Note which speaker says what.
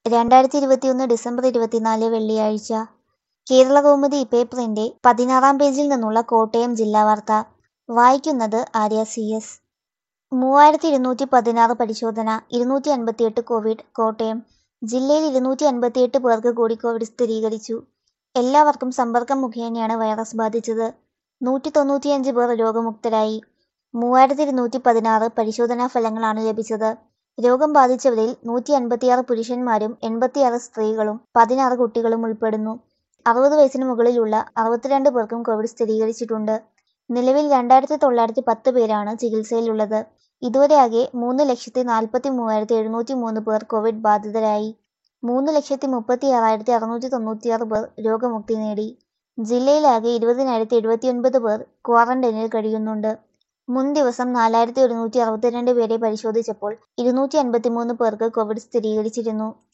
Speaker 1: രണ്ടായിരത്തി ഇരുപത്തിയൊന്ന് ഡിസംബർ ഇരുപത്തിനാല് വെള്ളിയാഴ്ച കേരളകൗമുദി പേപ്പറിന്റെ പതിനാറാം പേജിൽ നിന്നുള്ള കോട്ടയം ജില്ലാ വാർത്ത വായിക്കുന്നത് ആര്യ സി എസ് മൂവായിരത്തി ഇരുന്നൂറ്റി പതിനാറ് പരിശോധന ഇരുന്നൂറ്റി അൻപത്തിയെട്ട് കോവിഡ് കോട്ടയം ജില്ലയിൽ ഇരുന്നൂറ്റി അൻപത്തിയെട്ട് പേർക്ക് കൂടി കോവിഡ് സ്ഥിരീകരിച്ചു എല്ലാവർക്കും സമ്പർക്കം മുഖേനയാണ് വൈറസ് ബാധിച്ചത് നൂറ്റി തൊണ്ണൂറ്റിയഞ്ച് പേർ രോഗമുക്തരായി മൂവായിരത്തി ഇരുന്നൂറ്റി പതിനാറ് പരിശോധനാ ഫലങ്ങളാണ് ലഭിച്ചത് രോഗം ബാധിച്ചവരിൽ നൂറ്റി അൻപത്തിയാറ് പുരുഷന്മാരും എൺപത്തിയാറ് സ്ത്രീകളും പതിനാറ് കുട്ടികളും ഉൾപ്പെടുന്നു അറുപത് വയസ്സിന് മുകളിലുള്ള അറുപത്തിരണ്ട് പേർക്കും കോവിഡ് സ്ഥിരീകരിച്ചിട്ടുണ്ട് നിലവിൽ രണ്ടായിരത്തി തൊള്ളായിരത്തി പത്ത് പേരാണ് ചികിത്സയിലുള്ളത് ഇതുവരെയാകെ മൂന്ന് ലക്ഷത്തി നാൽപ്പത്തി മൂവായിരത്തി എഴുന്നൂറ്റി മൂന്ന് പേർ കോവിഡ് ബാധിതരായി മൂന്ന് ലക്ഷത്തി മുപ്പത്തി ആറായിരത്തി അറുന്നൂറ്റി തൊണ്ണൂറ്റിയാറ് പേർ രോഗമുക്തി നേടി ജില്ലയിലാകെ ഇരുപതിനായിരത്തി എഴുപത്തിയൊൻപത് പേർ ക്വാറന്റൈനിൽ കഴിയുന്നുണ്ട് മുൻ ദിവസം നാലായിരത്തി ഒരുന്നൂറ്റി അറുപത്തിരണ്ട് പേരെ പരിശോധിച്ചപ്പോൾ ഇരുന്നൂറ്റി അൻപത്തിമൂന്ന് പേർക്ക് കോവിഡ് സ്ഥിരീകരിച്ചിരുന്നു